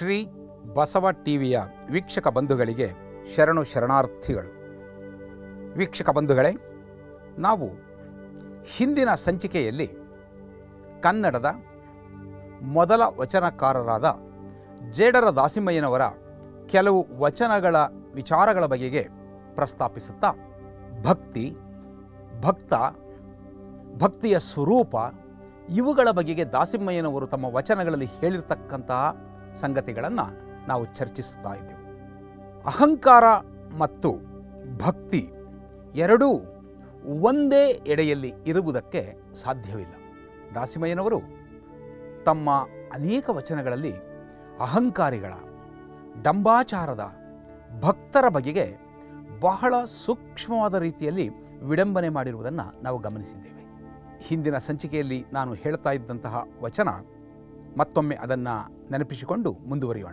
ಶ್ರೀ ಬಸವ ಟಿವಿಯ ವೀಕ್ಷಕ ಬಂಧುಗಳಿಗೆ ಶರಣು ಶರಣಾರ್ಥಿಗಳು ವೀಕ್ಷಕ ಬಂಧುಗಳೇ ನಾವು ಹಿಂದಿನ ಸಂಚಿಕೆಯಲ್ಲಿ ಕನ್ನಡದ ಮೊದಲ ವಚನಕಾರರಾದ ಜೇಡರ ದಾಸಿಮಯ್ಯನವರ ಕೆಲವು ವಚನಗಳ ವಿಚಾರಗಳ ಬಗೆಗೆ ಪ್ರಸ್ತಾಪಿಸುತ್ತಾ ಭಕ್ತಿ ಭಕ್ತ ಭಕ್ತಿಯ ಸ್ವರೂಪ ಇವುಗಳ ಬಗೆಗೆ ದಾಸಿಮಯ್ಯನವರು ತಮ್ಮ ವಚನಗಳಲ್ಲಿ ಹೇಳಿರ್ತಕ್ಕಂತಹ ಸಂಗತಿಗಳನ್ನು ನಾವು ಚರ್ಚಿಸ್ತಾ ಇದ್ದೆವು ಅಹಂಕಾರ ಮತ್ತು ಭಕ್ತಿ ಎರಡೂ ಒಂದೇ ಎಡೆಯಲ್ಲಿ ಇರುವುದಕ್ಕೆ ಸಾಧ್ಯವಿಲ್ಲ ದಾಸಿಮಯ್ಯನವರು ತಮ್ಮ ಅನೇಕ ವಚನಗಳಲ್ಲಿ ಅಹಂಕಾರಿಗಳ ಡಂಬಾಚಾರದ ಭಕ್ತರ ಬಗೆಗೆ ಬಹಳ ಸೂಕ್ಷ್ಮವಾದ ರೀತಿಯಲ್ಲಿ ವಿಡಂಬನೆ ಮಾಡಿರುವುದನ್ನು ನಾವು ಗಮನಿಸಿದ್ದೇವೆ ಹಿಂದಿನ ಸಂಚಿಕೆಯಲ್ಲಿ ನಾನು ಹೇಳ್ತಾ ಇದ್ದಂತಹ ವಚನ ಮತ್ತೊಮ್ಮೆ ಅದನ್ನು ನೆನಪಿಸಿಕೊಂಡು ಮುಂದುವರಿಯೋಣ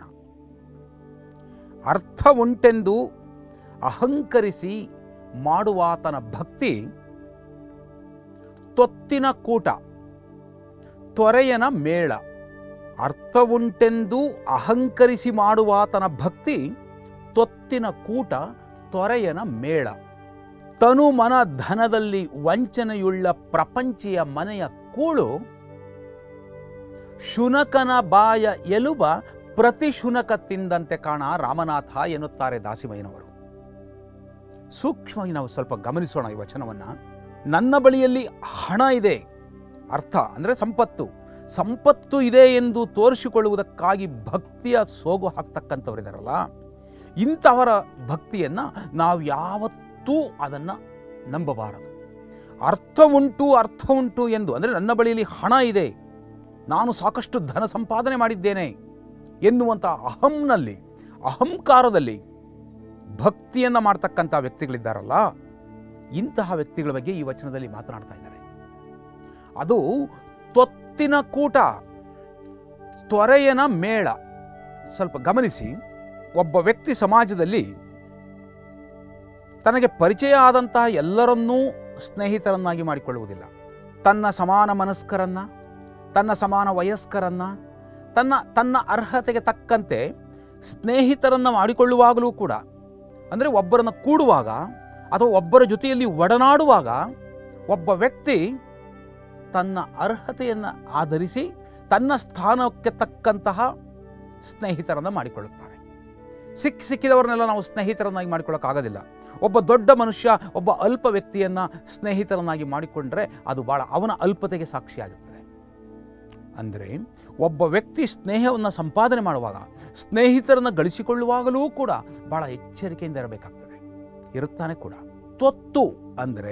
ಅರ್ಥ ಉಂಟೆಂದು ಅಹಂಕರಿಸಿ ಮಾಡುವಾತನ ಭಕ್ತಿ ತೊತ್ತಿನ ಕೂಟ ತೊರೆಯನ ಮೇಳ ಅರ್ಥವುಂಟೆಂದು ಅಹಂಕರಿಸಿ ಮಾಡುವಾತನ ಭಕ್ತಿ ತೊತ್ತಿನ ಕೂಟ ತೊರೆಯನ ಮೇಳ ತನು ಮನ ಧನದಲ್ಲಿ ವಂಚನೆಯುಳ್ಳ ಪ್ರಪಂಚಿಯ ಮನೆಯ ಕೂಳು ಶುನಕನ ಬಾಯ ಎಲುಬ ಪ್ರತಿ ಶುನಕ ತಿಂದಂತೆ ಕಾಣ ರಾಮನಾಥ ಎನ್ನುತ್ತಾರೆ ದಾಸಿಮಯ್ಯನವರು ಸೂಕ್ಷ್ಮವಾಗಿ ನಾವು ಸ್ವಲ್ಪ ಗಮನಿಸೋಣ ಈ ವಚನವನ್ನು ನನ್ನ ಬಳಿಯಲ್ಲಿ ಹಣ ಇದೆ ಅರ್ಥ ಅಂದರೆ ಸಂಪತ್ತು ಸಂಪತ್ತು ಇದೆ ಎಂದು ತೋರಿಸಿಕೊಳ್ಳುವುದಕ್ಕಾಗಿ ಭಕ್ತಿಯ ಸೋಗು ಹಾಕ್ತಕ್ಕಂಥವರಿದಾರಲ್ಲ ಇಂಥವರ ಭಕ್ತಿಯನ್ನು ನಾವು ಯಾವತ್ತೂ ಅದನ್ನು ನಂಬಬಾರದು ಅರ್ಥ ಉಂಟು ಅರ್ಥ ಉಂಟು ಎಂದು ಅಂದರೆ ನನ್ನ ಬಳಿಯಲ್ಲಿ ಹಣ ಇದೆ ನಾನು ಸಾಕಷ್ಟು ಧನ ಸಂಪಾದನೆ ಮಾಡಿದ್ದೇನೆ ಎನ್ನುವಂಥ ಅಹಂನಲ್ಲಿ ಅಹಂಕಾರದಲ್ಲಿ ಭಕ್ತಿಯನ್ನು ಮಾಡ್ತಕ್ಕಂಥ ವ್ಯಕ್ತಿಗಳಿದ್ದಾರಲ್ಲ ಇಂತಹ ವ್ಯಕ್ತಿಗಳ ಬಗ್ಗೆ ಈ ವಚನದಲ್ಲಿ ಮಾತನಾಡ್ತಾ ಇದ್ದಾರೆ ಅದು ತೊತ್ತಿನ ಕೂಟ ತೊರೆಯನ ಮೇಳ ಸ್ವಲ್ಪ ಗಮನಿಸಿ ಒಬ್ಬ ವ್ಯಕ್ತಿ ಸಮಾಜದಲ್ಲಿ ತನಗೆ ಪರಿಚಯ ಆದಂತಹ ಎಲ್ಲರನ್ನೂ ಸ್ನೇಹಿತರನ್ನಾಗಿ ಮಾಡಿಕೊಳ್ಳುವುದಿಲ್ಲ ತನ್ನ ಸಮಾನ ಮನಸ್ಕರನ್ನ ತನ್ನ ಸಮಾನ ವಯಸ್ಕರನ್ನ ತನ್ನ ತನ್ನ ಅರ್ಹತೆಗೆ ತಕ್ಕಂತೆ ಸ್ನೇಹಿತರನ್ನು ಮಾಡಿಕೊಳ್ಳುವಾಗಲೂ ಕೂಡ ಅಂದರೆ ಒಬ್ಬರನ್ನು ಕೂಡುವಾಗ ಅಥವಾ ಒಬ್ಬರ ಜೊತೆಯಲ್ಲಿ ಒಡನಾಡುವಾಗ ಒಬ್ಬ ವ್ಯಕ್ತಿ ತನ್ನ ಅರ್ಹತೆಯನ್ನು ಆಧರಿಸಿ ತನ್ನ ಸ್ಥಾನಕ್ಕೆ ತಕ್ಕಂತಹ ಸ್ನೇಹಿತರನ್ನು ಮಾಡಿಕೊಳ್ಳುತ್ತಾರೆ ಸಿಕ್ಕ ಸಿಕ್ಕಿದವರನ್ನೆಲ್ಲ ನಾವು ಸ್ನೇಹಿತರನ್ನಾಗಿ ಮಾಡಿಕೊಳ್ಳೋಕ್ಕಾಗೋದಿಲ್ಲ ಒಬ್ಬ ದೊಡ್ಡ ಮನುಷ್ಯ ಒಬ್ಬ ಅಲ್ಪ ವ್ಯಕ್ತಿಯನ್ನು ಸ್ನೇಹಿತರನ್ನಾಗಿ ಮಾಡಿಕೊಂಡ್ರೆ ಅದು ಭಾಳ ಅವನ ಅಲ್ಪತೆಗೆ ಸಾಕ್ಷಿಯಾಗುತ್ತದೆ ಅಂದರೆ ಒಬ್ಬ ವ್ಯಕ್ತಿ ಸ್ನೇಹವನ್ನು ಸಂಪಾದನೆ ಮಾಡುವಾಗ ಸ್ನೇಹಿತರನ್ನು ಗಳಿಸಿಕೊಳ್ಳುವಾಗಲೂ ಕೂಡ ಭಾಳ ಎಚ್ಚರಿಕೆಯಿಂದ ಇರಬೇಕಾಗ್ತದೆ ಇರುತ್ತಾನೆ ಕೂಡ ತೊತ್ತು ಅಂದರೆ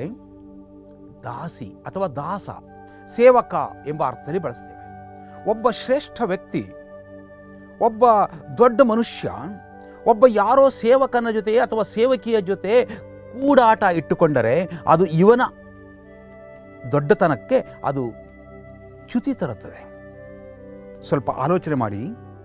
ದಾಸಿ ಅಥವಾ ದಾಸ ಸೇವಕ ಎಂಬ ಅರ್ಥದಲ್ಲಿ ಬಳಸ್ತೇವೆ ಒಬ್ಬ ಶ್ರೇಷ್ಠ ವ್ಯಕ್ತಿ ಒಬ್ಬ ದೊಡ್ಡ ಮನುಷ್ಯ ಒಬ್ಬ ಯಾರೋ ಸೇವಕನ ಜೊತೆ ಅಥವಾ ಸೇವಕಿಯ ಜೊತೆ ಕೂಡಾಟ ಇಟ್ಟುಕೊಂಡರೆ ಅದು ಇವನ ದೊಡ್ಡತನಕ್ಕೆ ಅದು ಚ್ಯುತಿ ತರುತ್ತದೆ ಸ್ವಲ್ಪ ಆಲೋಚನೆ ಮಾಡಿ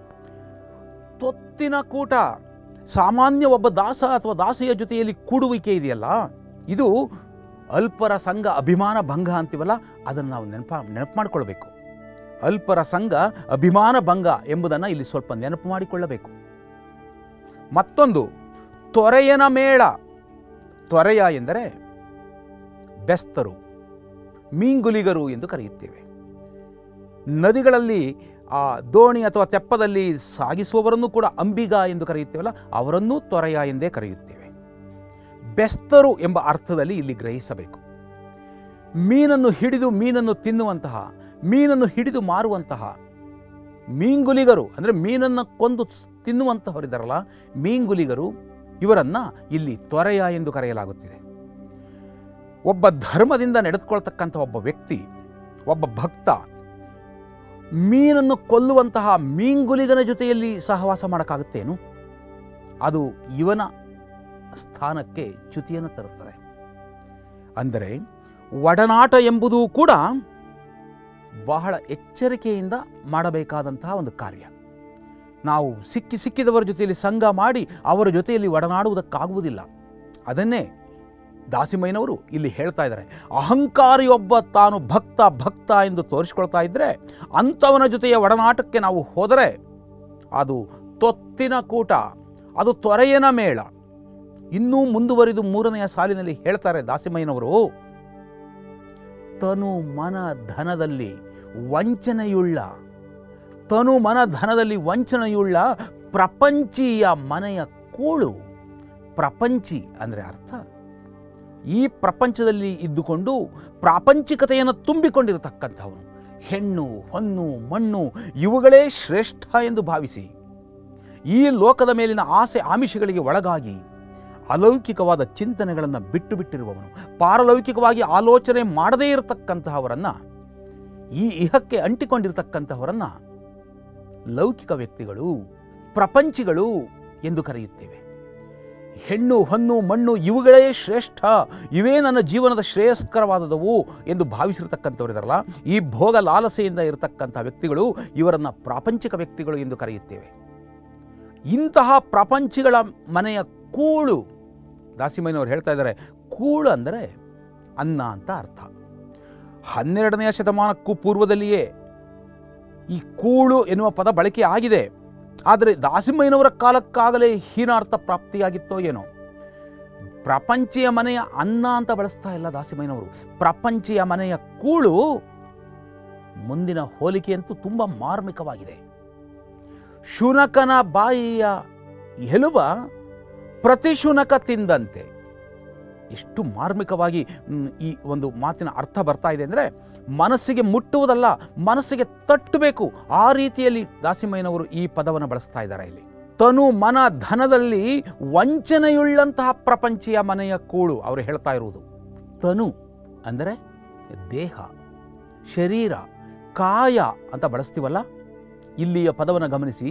ತೊತ್ತಿನ ಕೂಟ ಸಾಮಾನ್ಯ ಒಬ್ಬ ದಾಸ ಅಥವಾ ದಾಸಿಯ ಜೊತೆಯಲ್ಲಿ ಕೂಡುವಿಕೆ ಇದೆಯಲ್ಲ ಇದು ಅಲ್ಪರ ಸಂಘ ಅಭಿಮಾನ ಭಂಗ ಅಂತೀವಲ್ಲ ಅದನ್ನು ನಾವು ನೆನಪ ನೆನಪು ಮಾಡಿಕೊಳ್ಬೇಕು ಅಲ್ಪರ ಸಂಘ ಅಭಿಮಾನ ಭಂಗ ಎಂಬುದನ್ನು ಇಲ್ಲಿ ಸ್ವಲ್ಪ ನೆನಪು ಮಾಡಿಕೊಳ್ಳಬೇಕು ಮತ್ತೊಂದು ತೊರೆಯನ ಮೇಳ ತೊರೆಯ ಎಂದರೆ ಬೆಸ್ತರು ಮೀಂಗುಲಿಗರು ಎಂದು ಕರೆಯುತ್ತೇವೆ ನದಿಗಳಲ್ಲಿ ಆ ದೋಣಿ ಅಥವಾ ತೆಪ್ಪದಲ್ಲಿ ಸಾಗಿಸುವವರನ್ನು ಕೂಡ ಅಂಬಿಗ ಎಂದು ಕರೆಯುತ್ತೇವಲ್ಲ ಅವರನ್ನೂ ತೊರೆಯ ಎಂದೇ ಕರೆಯುತ್ತೇವೆ ಬೆಸ್ತರು ಎಂಬ ಅರ್ಥದಲ್ಲಿ ಇಲ್ಲಿ ಗ್ರಹಿಸಬೇಕು ಮೀನನ್ನು ಹಿಡಿದು ಮೀನನ್ನು ತಿನ್ನುವಂತಹ ಮೀನನ್ನು ಹಿಡಿದು ಮಾರುವಂತಹ ಮೀಂಗುಲಿಗರು ಅಂದರೆ ಮೀನನ್ನು ಕೊಂದು ತಿನ್ನುವಂತಹವರಿದ್ದಾರಲ್ಲ ಮೀಂಗುಲಿಗರು ಇವರನ್ನು ಇಲ್ಲಿ ತೊರೆಯ ಎಂದು ಕರೆಯಲಾಗುತ್ತಿದೆ ಒಬ್ಬ ಧರ್ಮದಿಂದ ನಡೆದುಕೊಳ್ತಕ್ಕಂಥ ಒಬ್ಬ ವ್ಯಕ್ತಿ ಒಬ್ಬ ಭಕ್ತ ಮೀನನ್ನು ಕೊಲ್ಲುವಂತಹ ಮೀಂಗುಲಿಗನ ಜೊತೆಯಲ್ಲಿ ಸಹವಾಸ ಮಾಡೋಕ್ಕಾಗುತ್ತೇನು ಅದು ಇವನ ಸ್ಥಾನಕ್ಕೆ ಚ್ಯುತಿಯನ್ನು ತರುತ್ತದೆ ಅಂದರೆ ಒಡನಾಟ ಎಂಬುದು ಕೂಡ ಬಹಳ ಎಚ್ಚರಿಕೆಯಿಂದ ಮಾಡಬೇಕಾದಂತಹ ಒಂದು ಕಾರ್ಯ ನಾವು ಸಿಕ್ಕಿ ಸಿಕ್ಕಿದವರ ಜೊತೆಯಲ್ಲಿ ಸಂಘ ಮಾಡಿ ಅವರ ಜೊತೆಯಲ್ಲಿ ಒಡನಾಡುವುದಕ್ಕಾಗುವುದಿಲ್ಲ ಅದನ್ನೇ ದಾಸಿಮಯ್ಯನವರು ಇಲ್ಲಿ ಹೇಳ್ತಾ ಇದ್ದಾರೆ ಅಹಂಕಾರಿಯೊಬ್ಬ ತಾನು ಭಕ್ತ ಭಕ್ತ ಎಂದು ತೋರಿಸ್ಕೊಳ್ತಾ ಇದ್ದರೆ ಅಂಥವನ ಜೊತೆಯ ಒಡನಾಟಕ್ಕೆ ನಾವು ಹೋದರೆ ಅದು ಮುತ್ತಿನ ಕೂಟ ಅದು ತೊರೆಯನ ಮೇಳ ಇನ್ನೂ ಮುಂದುವರಿದು ಮೂರನೆಯ ಸಾಲಿನಲ್ಲಿ ಹೇಳ್ತಾರೆ ದಾಸಿಮಯ್ಯನವರು ತನು ಮನ ಧನದಲ್ಲಿ ವಂಚನೆಯುಳ್ಳ ತನು ಮನ ಧನದಲ್ಲಿ ವಂಚನೆಯುಳ್ಳ ಪ್ರಪಂಚೀಯ ಮನೆಯ ಕೂಳು ಪ್ರಪಂಚಿ ಅಂದರೆ ಅರ್ಥ ಈ ಪ್ರಪಂಚದಲ್ಲಿ ಇದ್ದುಕೊಂಡು ಪ್ರಾಪಂಚಿಕತೆಯನ್ನು ತುಂಬಿಕೊಂಡಿರತಕ್ಕಂಥವನು ಹೆಣ್ಣು ಹೊನ್ನು ಮಣ್ಣು ಇವುಗಳೇ ಶ್ರೇಷ್ಠ ಎಂದು ಭಾವಿಸಿ ಈ ಲೋಕದ ಮೇಲಿನ ಆಸೆ ಆಮಿಷಗಳಿಗೆ ಒಳಗಾಗಿ ಅಲೌಕಿಕವಾದ ಚಿಂತನೆಗಳನ್ನು ಬಿಟ್ಟು ಬಿಟ್ಟಿರುವವನು ಪಾರಲೌಕಿಕವಾಗಿ ಆಲೋಚನೆ ಮಾಡದೇ ಇರತಕ್ಕಂತಹವರನ್ನು ಈ ಇಹಕ್ಕೆ ಅಂಟಿಕೊಂಡಿರ್ತಕ್ಕಂತಹವರನ್ನು ಲೌಕಿಕ ವ್ಯಕ್ತಿಗಳು ಪ್ರಪಂಚಿಗಳು ಎಂದು ಕರೆಯುತ್ತೇವೆ ಹೆಣ್ಣು ಹೊನ್ನು ಮಣ್ಣು ಇವುಗಳೇ ಶ್ರೇಷ್ಠ ಇವೇ ನನ್ನ ಜೀವನದ ಶ್ರೇಯಸ್ಕರವಾದದವು ಎಂದು ಭಾವಿಸಿರ್ತಕ್ಕಂಥವರಿದಾರಲ್ಲ ಈ ಭೋಗ ಲಾಲಸೆಯಿಂದ ಇರತಕ್ಕಂಥ ವ್ಯಕ್ತಿಗಳು ಇವರನ್ನು ಪ್ರಾಪಂಚಿಕ ವ್ಯಕ್ತಿಗಳು ಎಂದು ಕರೆಯುತ್ತೇವೆ ಇಂತಹ ಪ್ರಪಂಚಿಗಳ ಮನೆಯ ಕೂಳು ದಾಸಿಮಯ್ಯನವರು ಹೇಳ್ತಾ ಇದ್ದಾರೆ ಕೂಳು ಅಂದರೆ ಅನ್ನ ಅಂತ ಅರ್ಥ ಹನ್ನೆರಡನೆಯ ಶತಮಾನಕ್ಕೂ ಪೂರ್ವದಲ್ಲಿಯೇ ಈ ಕೂಳು ಎನ್ನುವ ಪದ ಬಳಕೆ ಆಗಿದೆ ಆದರೆ ದಾಸಿಮಯ್ಯನವರ ಕಾಲಕ್ಕಾಗಲೇ ಹೀನಾರ್ಥ ಪ್ರಾಪ್ತಿಯಾಗಿತ್ತೋ ಏನೋ ಪ್ರಪಂಚಿಯ ಮನೆಯ ಅನ್ನ ಅಂತ ಬಳಸ್ತಾ ಇಲ್ಲ ದಾಸಿಮಯ್ಯನವರು ಪ್ರಪಂಚಿಯ ಮನೆಯ ಕೂಳು ಮುಂದಿನ ಹೋಲಿಕೆಯಂತೂ ತುಂಬ ಮಾರ್ಮಿಕವಾಗಿದೆ ಶುನಕನ ಬಾಯಿಯ ಎಲುಬ ಪ್ರತಿ ಶುನಕ ತಿಂದಂತೆ ಎಷ್ಟು ಮಾರ್ಮಿಕವಾಗಿ ಮ್, ಈ ಒಂದು ಮಾತಿನ ಅರ್ಥ ಬರ್ತಾ ಇದೆ ಅಂದರೆ ಮನಸ್ಸಿಗೆ ಮುಟ್ಟುವುದಲ್ಲ ಮನಸ್ಸಿಗೆ ತಟ್ಟಬೇಕು ಆ ರೀತಿಯಲ್ಲಿ ದಾಸಿಮಯ್ಯನವರು ಈ ಪದವನ್ನು ಬಳಸ್ತಾ ಇದ್ದಾರೆ ಇಲ್ಲಿ ತನು ಮನ ಧನದಲ್ಲಿ ವಂಚನೆಯುಳ್ಳಂತಹ ಪ್ರಪಂಚಿಯ ಮನೆಯ ಕೂಳು ಅವರು ಹೇಳ್ತಾ ಇರುವುದು ತನು ಅಂದರೆ ದೇಹ ಶರೀರ ಕಾಯ ಅಂತ ಬಳಸ್ತೀವಲ್ಲ ಇಲ್ಲಿಯ ಪದವನ್ನು ಗಮನಿಸಿ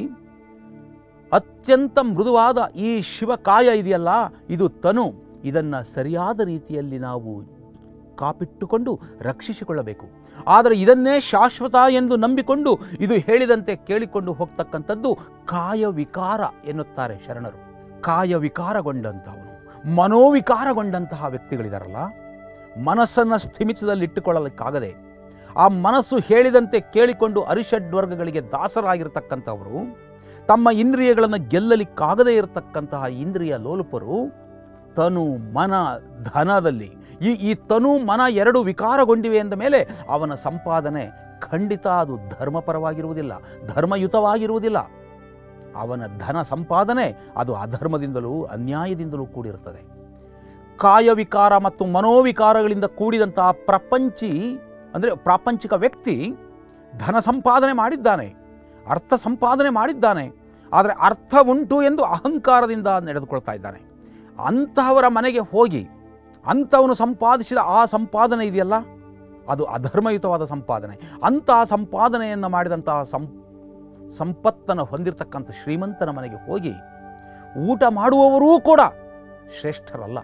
ಅತ್ಯಂತ ಮೃದುವಾದ ಈ ಶಿವಕಾಯ ಇದೆಯಲ್ಲ ಇದು ತನು ಇದನ್ನು ಸರಿಯಾದ ರೀತಿಯಲ್ಲಿ ನಾವು ಕಾಪಿಟ್ಟುಕೊಂಡು ರಕ್ಷಿಸಿಕೊಳ್ಳಬೇಕು ಆದರೆ ಇದನ್ನೇ ಶಾಶ್ವತ ಎಂದು ನಂಬಿಕೊಂಡು ಇದು ಹೇಳಿದಂತೆ ಕೇಳಿಕೊಂಡು ಹೋಗ್ತಕ್ಕಂಥದ್ದು ಕಾಯ ವಿಕಾರ ಎನ್ನುತ್ತಾರೆ ಶರಣರು ಕಾಯ ವಿಕಾರಗೊಂಡಂಥವನು ಮನೋವಿಕಾರಗೊಂಡಂತಹ ವ್ಯಕ್ತಿಗಳಿದಾರಲ್ಲ ಮನಸ್ಸನ್ನು ಸ್ಥಿಮಿತದಲ್ಲಿಟ್ಟುಕೊಳ್ಳಲಿಕ್ಕಾಗದೆ ಆ ಮನಸ್ಸು ಹೇಳಿದಂತೆ ಕೇಳಿಕೊಂಡು ಅರಿಷಡ್ ವರ್ಗಗಳಿಗೆ ದಾಸರಾಗಿರ್ತಕ್ಕಂಥವರು ತಮ್ಮ ಇಂದ್ರಿಯಗಳನ್ನು ಗೆಲ್ಲಲಿಕ್ಕಾಗದೇ ಇರತಕ್ಕಂತಹ ಇಂದ್ರಿಯ ಲೋಲುಪರು ತನು ಮನ ಧನದಲ್ಲಿ ಈ ಈ ತನು ಮನ ಎರಡು ವಿಕಾರಗೊಂಡಿವೆ ಎಂದ ಮೇಲೆ ಅವನ ಸಂಪಾದನೆ ಖಂಡಿತ ಅದು ಧರ್ಮಪರವಾಗಿರುವುದಿಲ್ಲ ಧರ್ಮಯುತವಾಗಿರುವುದಿಲ್ಲ ಅವನ ಧನ ಸಂಪಾದನೆ ಅದು ಅಧರ್ಮದಿಂದಲೂ ಅನ್ಯಾಯದಿಂದಲೂ ಕೂಡಿರುತ್ತದೆ ಕಾಯವಿಕಾರ ಮತ್ತು ಮನೋವಿಕಾರಗಳಿಂದ ಕೂಡಿದಂತಹ ಪ್ರಪಂಚಿ ಅಂದರೆ ಪ್ರಾಪಂಚಿಕ ವ್ಯಕ್ತಿ ಧನ ಸಂಪಾದನೆ ಮಾಡಿದ್ದಾನೆ ಅರ್ಥ ಸಂಪಾದನೆ ಮಾಡಿದ್ದಾನೆ ಆದರೆ ಅರ್ಥ ಉಂಟು ಎಂದು ಅಹಂಕಾರದಿಂದ ನಡೆದುಕೊಳ್ತಾ ಇದ್ದಾನೆ ಅಂತಹವರ ಮನೆಗೆ ಹೋಗಿ ಅಂಥವನು ಸಂಪಾದಿಸಿದ ಆ ಸಂಪಾದನೆ ಇದೆಯಲ್ಲ ಅದು ಅಧರ್ಮಯುತವಾದ ಸಂಪಾದನೆ ಅಂತಹ ಸಂಪಾದನೆಯನ್ನು ಮಾಡಿದಂತಹ ಸಂ ಸಂಪತ್ತನ್ನು ಹೊಂದಿರತಕ್ಕಂಥ ಶ್ರೀಮಂತನ ಮನೆಗೆ ಹೋಗಿ ಊಟ ಮಾಡುವವರೂ ಕೂಡ ಶ್ರೇಷ್ಠರಲ್ಲ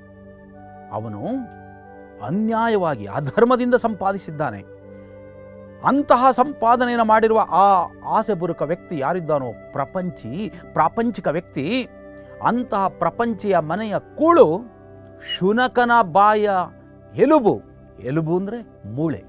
ಅವನು ಅನ್ಯಾಯವಾಗಿ ಅಧರ್ಮದಿಂದ ಸಂಪಾದಿಸಿದ್ದಾನೆ ಅಂತಹ ಸಂಪಾದನೆಯನ್ನು ಮಾಡಿರುವ ಆ ಆಸೆಪೂರ್ವಕ ವ್ಯಕ್ತಿ ಯಾರಿದ್ದಾನೋ ಪ್ರಪಂಚಿ ಪ್ರಾಪಂಚಿಕ ವ್ಯಕ್ತಿ ಅಂತಹ ಪ್ರಪಂಚಿಯ ಮನೆಯ ಕೂಳು ಶುನಕನ ಬಾಯ ಎಲುಬು ಎಲುಬು ಅಂದರೆ ಮೂಳೆ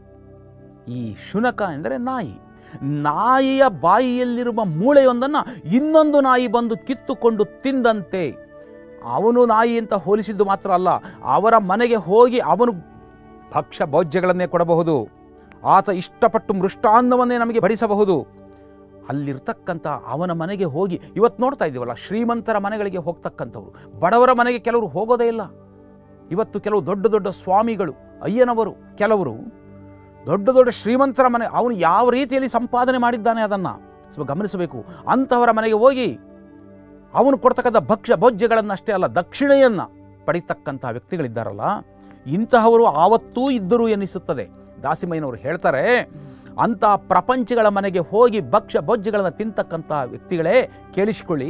ಈ ಶುನಕ ಎಂದರೆ ನಾಯಿ ನಾಯಿಯ ಬಾಯಿಯಲ್ಲಿರುವ ಮೂಳೆಯೊಂದನ್ನು ಇನ್ನೊಂದು ನಾಯಿ ಬಂದು ಕಿತ್ತುಕೊಂಡು ತಿಂದಂತೆ ಅವನು ನಾಯಿ ಅಂತ ಹೋಲಿಸಿದ್ದು ಮಾತ್ರ ಅಲ್ಲ ಅವರ ಮನೆಗೆ ಹೋಗಿ ಅವನು ಭಕ್ಷ್ಯ ಭೋಜ್ಯಗಳನ್ನೇ ಕೊಡಬಹುದು ಆತ ಇಷ್ಟಪಟ್ಟು ಮೃಷ್ಟಾನ್ನವನ್ನೇ ನಮಗೆ ಬಡಿಸಬಹುದು ಅಲ್ಲಿರ್ತಕ್ಕಂಥ ಅವನ ಮನೆಗೆ ಹೋಗಿ ಇವತ್ತು ನೋಡ್ತಾ ಇದ್ದೀವಲ್ಲ ಶ್ರೀಮಂತರ ಮನೆಗಳಿಗೆ ಹೋಗ್ತಕ್ಕಂಥವ್ರು ಬಡವರ ಮನೆಗೆ ಕೆಲವರು ಹೋಗೋದೇ ಇಲ್ಲ ಇವತ್ತು ಕೆಲವು ದೊಡ್ಡ ದೊಡ್ಡ ಸ್ವಾಮಿಗಳು ಅಯ್ಯನವರು ಕೆಲವರು ದೊಡ್ಡ ದೊಡ್ಡ ಶ್ರೀಮಂತರ ಮನೆ ಅವನು ಯಾವ ರೀತಿಯಲ್ಲಿ ಸಂಪಾದನೆ ಮಾಡಿದ್ದಾನೆ ಅದನ್ನು ಸ್ವಲ್ಪ ಗಮನಿಸಬೇಕು ಅಂತಹವರ ಮನೆಗೆ ಹೋಗಿ ಅವನು ಕೊಡ್ತಕ್ಕಂಥ ಭಕ್ಷ್ಯ ಭೋಜ್ಯಗಳನ್ನು ಅಷ್ಟೇ ಅಲ್ಲ ದಕ್ಷಿಣೆಯನ್ನು ಪಡಿತಕ್ಕಂಥ ವ್ಯಕ್ತಿಗಳಿದ್ದಾರಲ್ಲ ಇಂತಹವರು ಆವತ್ತೂ ಇದ್ದರು ಎನ್ನಿಸುತ್ತದೆ ದಾಸಿಮಯ್ಯನವರು ಹೇಳ್ತಾರೆ ಅಂಥ ಪ್ರಪಂಚಗಳ ಮನೆಗೆ ಹೋಗಿ ಭಕ್ಷ್ಯ ಭೋಜ್ಯಗಳನ್ನು ತಿಂತಕ್ಕಂಥ ವ್ಯಕ್ತಿಗಳೇ ಕೇಳಿಸಿಕೊಳ್ಳಿ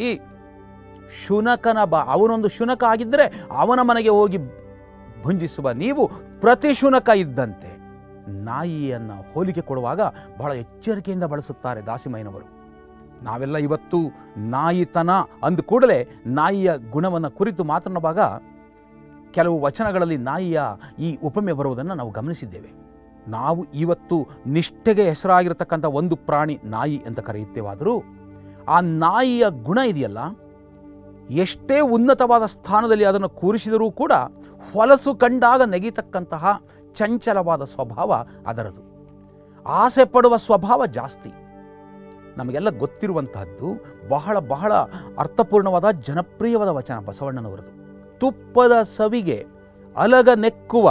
ಶುನಕನ ಬಾ ಅವನೊಂದು ಶುನಕ ಆಗಿದ್ದರೆ ಅವನ ಮನೆಗೆ ಹೋಗಿ ಭುಂಜಿಸುವ ನೀವು ಪ್ರತಿ ಶುನಕ ಇದ್ದಂತೆ ನಾಯಿಯನ್ನು ಹೋಲಿಕೆ ಕೊಡುವಾಗ ಬಹಳ ಎಚ್ಚರಿಕೆಯಿಂದ ಬಳಸುತ್ತಾರೆ ದಾಸಿಮಯ್ಯನವರು ನಾವೆಲ್ಲ ಇವತ್ತು ನಾಯಿತನ ಅಂದ ಕೂಡಲೇ ನಾಯಿಯ ಗುಣವನ್ನು ಕುರಿತು ಮಾತನಾಡುವಾಗ ಕೆಲವು ವಚನಗಳಲ್ಲಿ ನಾಯಿಯ ಈ ಉಪಮೆ ಬರುವುದನ್ನು ನಾವು ಗಮನಿಸಿದ್ದೇವೆ ನಾವು ಇವತ್ತು ನಿಷ್ಠೆಗೆ ಹೆಸರಾಗಿರತಕ್ಕಂಥ ಒಂದು ಪ್ರಾಣಿ ನಾಯಿ ಅಂತ ಕರೆಯುತ್ತೇವಾದರೂ ಆ ನಾಯಿಯ ಗುಣ ಇದೆಯಲ್ಲ ಎಷ್ಟೇ ಉನ್ನತವಾದ ಸ್ಥಾನದಲ್ಲಿ ಅದನ್ನು ಕೂರಿಸಿದರೂ ಕೂಡ ಹೊಲಸು ಕಂಡಾಗ ನೆಗೆತಕ್ಕಂತಹ ಚಂಚಲವಾದ ಸ್ವಭಾವ ಅದರದು ಆಸೆ ಪಡುವ ಸ್ವಭಾವ ಜಾಸ್ತಿ ನಮಗೆಲ್ಲ ಗೊತ್ತಿರುವಂತಹದ್ದು ಬಹಳ ಬಹಳ ಅರ್ಥಪೂರ್ಣವಾದ ಜನಪ್ರಿಯವಾದ ವಚನ ಬಸವಣ್ಣನವರದು ತುಪ್ಪದ ಸವಿಗೆ ಅಲಗ ನೆಕ್ಕುವ